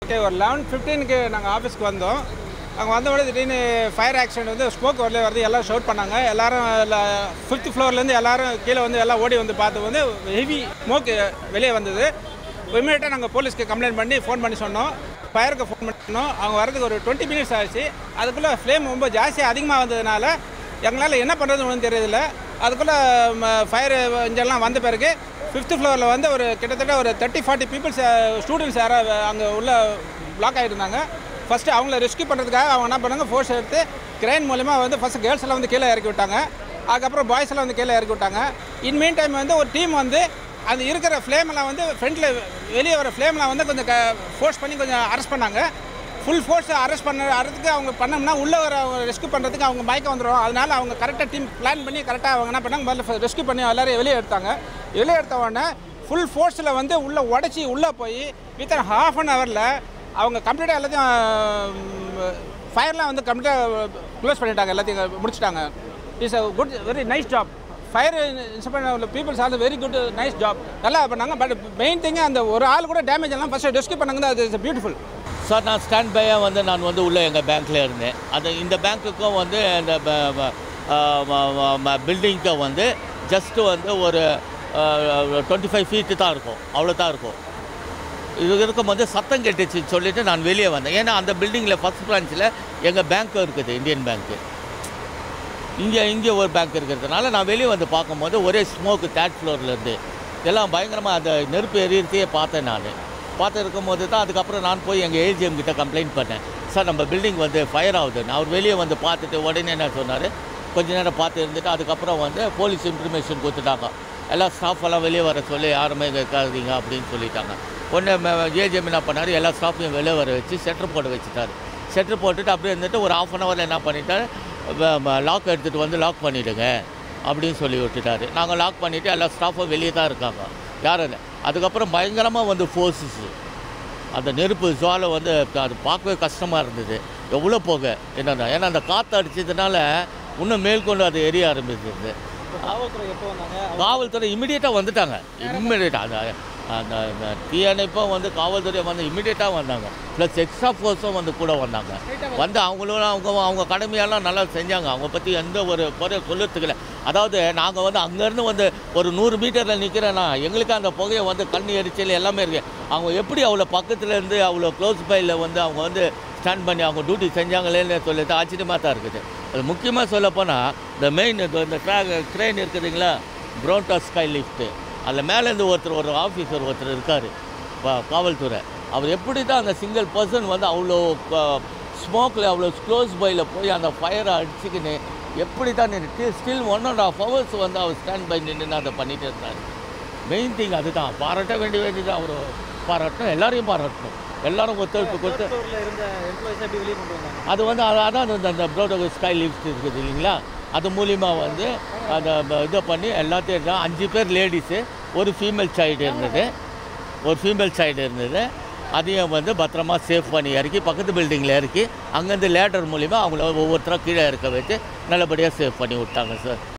okay ஒரு eleven ஃபிஃப்டீனுக்கு நாங்கள் ஆஃபீஸ்க்கு வந்தோம் அங்கே வந்த உடனே திடீர்னு ஃபயர் ஆக்சிடென்ட் வந்து ஸ்மோக் வரல வருது எல்லாம் ஷவுட் பண்ணாங்க எல்லாரும் ஃபிஃப்த் ஃப்ளோர்லேருந்து எல்லாரும் கீழே வந்து எல்லாம் ஓடி வந்து பார்த்து வந்து ஹெவி ஸ்மோக் வெளியே வந்தது இமீடியட்டாக நாங்கள் போலீஸ்க்கு கம்ப்ளைண்ட் பண்ணி ஃபோன் பண்ணி சொன்னோம் ஃபயருக்கு ஃபோன் பண்ணோம் அவங்க வரதுக்கு ஒரு டுவெண்ட்டி மினிட்ஸ் ஆச்சு அதுக்குள்ளே ஃப்ளேம் ரொம்ப ஜாஸ்தியாக அதிகமாக வந்ததுனால எங்களால் என்ன பண்ணுறதுன்னு ஒன்றும் தெரியல அதுக்குள்ளே ஃபயர் இன்ஜெல்லாம் வந்த பிறகு ஃபிஃப்த் ஃப்ளோரில் வந்து ஒரு கிட்டத்தட்ட ஒரு தேர்ட்டி ஃபார்ட்டி பீப்புள்ஸ் ஸ்டூடெண்ட்ஸ் யாராவது அங்கே உள்ள பிளாக் ஆகிருந்தாங்க ஃபஸ்ட்டு அவங்கள ரெஸ்க்யூ பண்ணுறதுக்காக அவங்க என்ன பண்ணாங்க ஃபோர்ஸ் எடுத்து கிரெயின் மூலிமா வந்து ஃபஸ்ட்டு கேர்ள்ஸ் எல்லாம் வந்து கீழே இறக்கி விட்டாங்க அதுக்கப்புறம் பாய்ஸ் எல்லாம் வந்து கீழே இறக்கி விட்டாங்க இன் மீன் டைம் வந்து ஒரு டீம் வந்து அது இருக்கிற flame எல்லாம் வந்து ஃப்ரண்ட்டில் வெளியே வர ஃப்ளேம்லாம் வந்து கொஞ்சம் ஃபோர்ஸ் பண்ணி கொஞ்சம் அரெஸ்ட் பண்ணாங்க ஃபுல் ஃபோர்ஸ் அரெஸ்ட் பண்ண அதுக்கு அவங்க பண்ணோம்னா உள்ளே வர அவங்க ரெஸ்க்யூ பண்ணுறதுக்கு அவங்க மயக்கம் வந்துடும் அதனால அவங்க கரெக்டாக டீம் பிளான் பண்ணி கரெக்டாக அவங்க என்ன பண்ணாங்க முதல்ல ரெஸ்க்யூ பண்ணி எல்லாரையும் வெளியே எடுத்தாங்க வெளியே எடுத்த உடனே ஃபுல் ஃபோர்ஸில் வந்து உள்ளே உடச்சி உள்ளே போய் வித்தின் ஹாஃப் அன் ஹவரில் அவங்க கம்ப்ளீட்டாக எல்லாத்தையும் ஃபயர்லாம் வந்து கம்ப்ளீட்டாக க்ளோஸ் பண்ணிட்டாங்க எல்லாத்தையும் முடிச்சிட்டாங்க it's a good very nice job fire inspector peoples are very good nice job நல்லா பண்ணாங்க பட் மெயின் திங் அந்த ஒரு ஆள் கூட டேமேஜ் எல்லாம் ஃபஸ்ட்டு ரெஸ்க்யூ பண்ணாங்க அது இஸ் பியூட்டிஃபுல் சார் நான் ஸ்டாண்ட் பையாக வந்து நான் வந்து உள்ளே எங்கள் பேங்க்கில் இருந்தேன் அது இந்த பேங்க்குக்கும் வந்து இந்த பில்டிங்க்கும் வந்து ஜஸ்ட்டு வந்து ஒரு டுவெண்ட்டி ஃபைவ் ஃபீட்டு தான் இருக்கும் அவ்வளோ தான் இருக்கும் இது இருக்கும்போது சத்தம் கெட்டுச்சு சொல்லிவிட்டு நான் வெளியே வந்தேன் ஏன்னா அந்த பில்டிங்கில் ஃபஸ்ட் பிரான்ச்சில் எங்கள் பேங்க்கும் இருக்குது இந்தியன் பேங்க்கு இங்கே இங்கே ஒரு பேங்க் இருக்கிறதுனால நான் வெளியே வந்து பார்க்கும்போது ஒரே ஸ்மோக்கு தேர்ட் ஃப்ளோர்லேருந்து எல்லாம் பயங்கரமாக அந்த நெருப்பு எரியறதையே பார்த்தேன் நான் பார்த்து இருக்கும்போது தான் அதுக்கப்புறம் நான் போய் எங்கள் ஏஜிஎம் கிட்ட கம்ப்ளைண்ட் பண்ணேன் சார் நம்ம பில்டிங் வந்து ஃபயர் ஆகுதுன்னு அவர் வெளியே வந்து பார்த்துட்டு உடனே என்ன சொன்னார் கொஞ்ச நேரம் பார்த்து இருந்துட்டு அதுக்கப்புறம் வந்து போலீஸ் இன்ஃபர்மேஷன் கொடுத்துட்டாங்க எல்லா ஸ்டாஃப் எல்லாம் வெளியே வர சொல்லி யாருமே இங்கே இருக்காதீங்க அப்படின்னு சொல்லிட்டாங்க உடனே ஏஜிஎம் என்ன பண்ணார் எல்லா ஸ்டாஃபையும் வெளியே வர வச்சு செட்டர் போட்டு வச்சுட்டாரு செட்டர் போட்டுட்டு அப்படியே இருந்துட்டு ஒரு ஆஃப் அன் ஹவரில் என்ன பண்ணிட்டாரு லாக் எடுத்துகிட்டு வந்து லாக் பண்ணிவிடுங்க அப்படின்னு சொல்லி விட்டுட்டாரு நாங்கள் லாக் பண்ணிவிட்டு எல்லா ஸ்டாஃபும் வெளியே தான் இருக்காங்க யாரும் இல்லை அதுக்கப்புறம் பயங்கரமாக வந்து ஃபோர்ஸஸ் அந்த நெருப்பு ஜுவாலை வந்து அது பார்க்கவே கஷ்டமாக இருந்தது எவ்வளோ போக என்னென்ன ஏன்னா அந்த காற்று அடிச்சதுனால இன்னும் மேற்கொண்டு அது எரிய ஆரம்பிச்சிருது காவல்துறை எப்போ வந்தாங்க காவல்துறை இமிடியேட்டாக வந்துட்டாங்க இம்மிடியேட்டாக அந்த அந்த அந்த தீயணைப்பும் வந்து காவல்துறை வந்து இமிடியேட்டாக வந்தாங்க ப்ளஸ் எக்ஸ்ட்ரா ஃபோர்ஸும் வந்து கூட வந்தாங்க வந்து அவங்களும் அவங்க அவங்க கடமையெல்லாம் நல்லா செஞ்சாங்க அவங்க பற்றி எந்த ஒரு குறை சொல்லுறதுக்கு இல்லை அதாவது நாங்கள் வந்து அங்கேருந்து வந்து ஒரு நூறு மீட்டரில் நிற்கிறேன்னா எங்களுக்கு அந்த புகையை வந்து கண் எரிச்சல் எல்லாமே இருக்குது அவங்க எப்படி அவ்வளோ பக்கத்துல இருந்து அவ்வளோ க்ளோஸ் பையில் வந்து அவங்க வந்து ஸ்டாண்ட் பண்ணி அவங்க டியூட்டி செஞ்சாங்களேன்னு சொல்லிட்டு ஆச்சரியமாக தான் இருக்குது அது முக்கியமாக சொல்லப்போனால் இந்த மெயின் இந்த ட்ராக் ட்ரெயின் இருக்குதுங்களா ப்ரோட்டா ஸ்கை லிஃப்ட்டு அதில் மேலேருந்து ஒருத்தர் ஒரு ஆஃபீஸர் ஒருத்தர் இருக்கார் காவல்துறை அவர் எப்படி தான் அந்த சிங்கிள் பர்சன் வந்து அவ்வளோ ஸ்மோக்கில் அவ்வளோ க்ளோஸ் பையில் போய் அந்த ஃபயரை அடிச்சுக்கின்னு எப்படி தான் நின்று still one and half hours வந்து அவர் ஸ்டாண்ட் பை நின்று அதை பண்ணிகிட்டு இருந்தார் மெயின் திங் அதுதான் பாராட்ட வேண்டிய வேண்டியது அவர் பாராட்டணும் எல்லாரையும் பாராட்டணும் எல்லாரும் ஒத்துழைப்பு கொடுத்து இருந்த எம்ப்ளாயிஸ் எப்படி வெளியே கொண்டு வந்தாங்க அது வந்து அது- அதான் அந்த அந்த ப்ரோட்டோ ஸ்கை லிஃப்ட் இருக்குது இல்லைங்களா அது மூலிமா வந்து அதை ப- இதை பண்ணி எல்லாத்தையும் எடுத்தா- அஞ்சு பேர் லேடிஸு ஒரு ஃபீமேல் சைல்டு இருந்தது ஒரு ஃபீமேல் சைல்டு இருந்தது அதையும் வந்து பத்திரமா சேஃப் பண்ணி இறக்கி பக்கத்து பில்டிங்கில் இறக்கி அங்கேருந்து லேடர் மூலிமா அவங்கள ஒவ்வொருத்தராக கீழே இருக்க வச்சு நல்லபடியாக சேவ் பண்ணி விட்டாங்க சார்